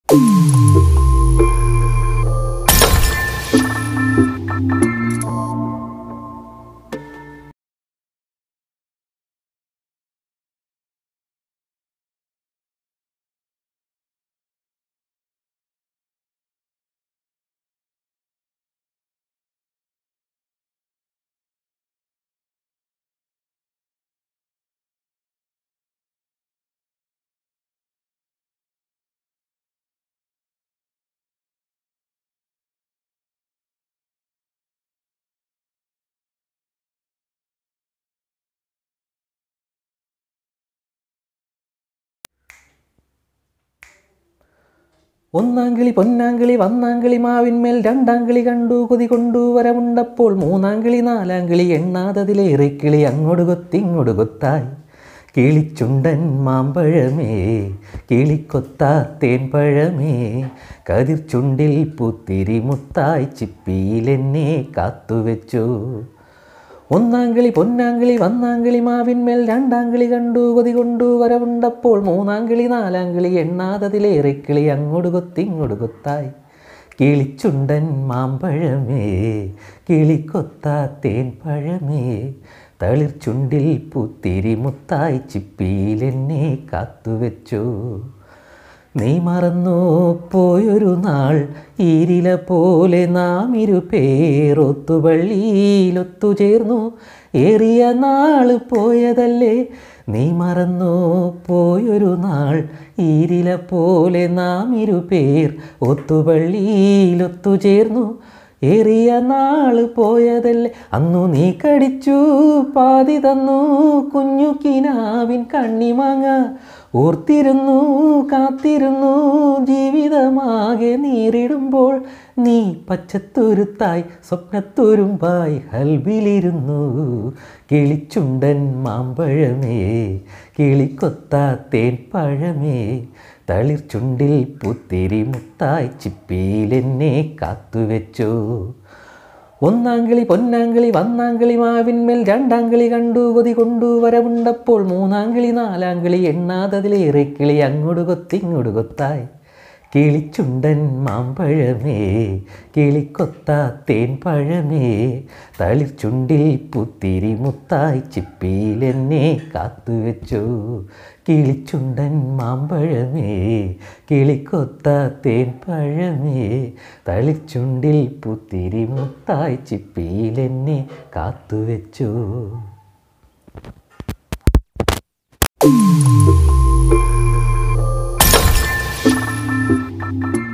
ഒന്നാങ്കിളി പൊന്നാങ്കിളി വന്നാങ്കിളി മാവിന്മേൽ രണ്ടാങ്കിളി കണ്ടു കൊതി കൊണ്ടു വരവുണ്ടപ്പോൾ മൂന്നാങ്കിളി നാലാങ്കിളി എണ്ണാതതിലേറെ കിളി അങ്ങോട്ട് കൊത്തിങ്ങോട്ട് കൊത്തായി കിളിച്ചുണ്ടൻ മാമ്പഴമേ കിളിക്കൊത്താ തേൻപഴമേ കതിർ ചുണ്ടിൽ പുത്തിരി മുത്തായി ചിപ്പിയിലെന്നെ കാത്തുവെച്ചു ഒന്നാങ്കിളി പൊന്നാങ്കിളി വന്നാങ്കിളി മാവിന്മേൽ രണ്ടാങ്കിളി കണ്ടു കൊതി കൊണ്ടു വരവുണ്ടപ്പോൾ മൂന്നാങ്കിളി നാലാങ്കിളി എണ്ണാതതിലേറെ കിളി അങ്ങോട്ട് കൊത്തിങ്ങോട്ട് കൊത്തായി കിളിച്ചുണ്ടൻ മാമ്പഴമേ കിളിക്കൊത്താ തേൻപഴമേ തളിർ ചുണ്ടിൽ പുത്തിരി മുത്തായി ചിപ്പിയിലെന്നെ കാത്തുവെച്ചു നീ മറന്നു പോയൊരു നാൾ ഈരില പോലെ നാം ഇരു പേരൊത്തുപള്ളിയിലൊത്തുചേർന്നു ഏറിയ നാൾ പോയതല്ലേ നീ മറന്നു പോയൊരു നാൾ ഈരില പോലെ നാം ഇരു പേർ ഒത്തുപള്ളിയിലൊത്തുചേർന്നു ഏറിയ നാള് പോയതല്ലേ അന്നു നീ കടിച്ചു പാതി തന്നു കുഞ്ഞു കിനാവിൻ കണ്ണിമാങ്ങ ഓർത്തിരുന്നു കാത്തിരുന്നു ജീവിതമാകെ നേരിടുമ്പോൾ നീ പച്ചത്തുരുത്തായി സ്വപ്നത്തുരുമ്പായി ഹൽബിലിരുന്നു കിളിച്ചുണ്ടൻ മാമ്പഴമേ കിളിക്കൊത്താ തേൻ പഴമേ തളിർ ചുണ്ടിൽ പുത്തിരി മുത്തായി ചിപ്പിയിലെന്നെ കാത്തുവെച്ചു ഒന്നാങ്കിളി പൊന്നാങ്കിളി വന്നാങ്കിളി മാവിന്മേൽ രണ്ടാങ്കിളി കണ്ടു കൊതി കൊണ്ടു വരവുണ്ടപ്പോൾ മൂന്നാങ്കിളി നാലാങ്കിളി എണ്ണാതതിലേറെ കിളി അങ്ങോട്ട് കൊത്തിങ്ങോട്ട് കൊത്തായി കിളിച്ചുണ്ടൻ മാമ്പഴമേ കിളിക്കൊത്താ തേൻ പഴമേ തളിർ ചുണ്ടിൽ പുത്തിരി മുത്തായി ചിപ്പിയിലെന്നെ കാത്തുവെച്ചു കിളിച്ചുണ്ടൻ മാമ്പഴമേ കിളിക്കൊത്താ തേൻ പഴമേ തളിർ ചുണ്ടിൽ പുത്തിരി മുത്തായി ചിപ്പിയിലെന്നെ കാത്തുവെച്ചു Thank you.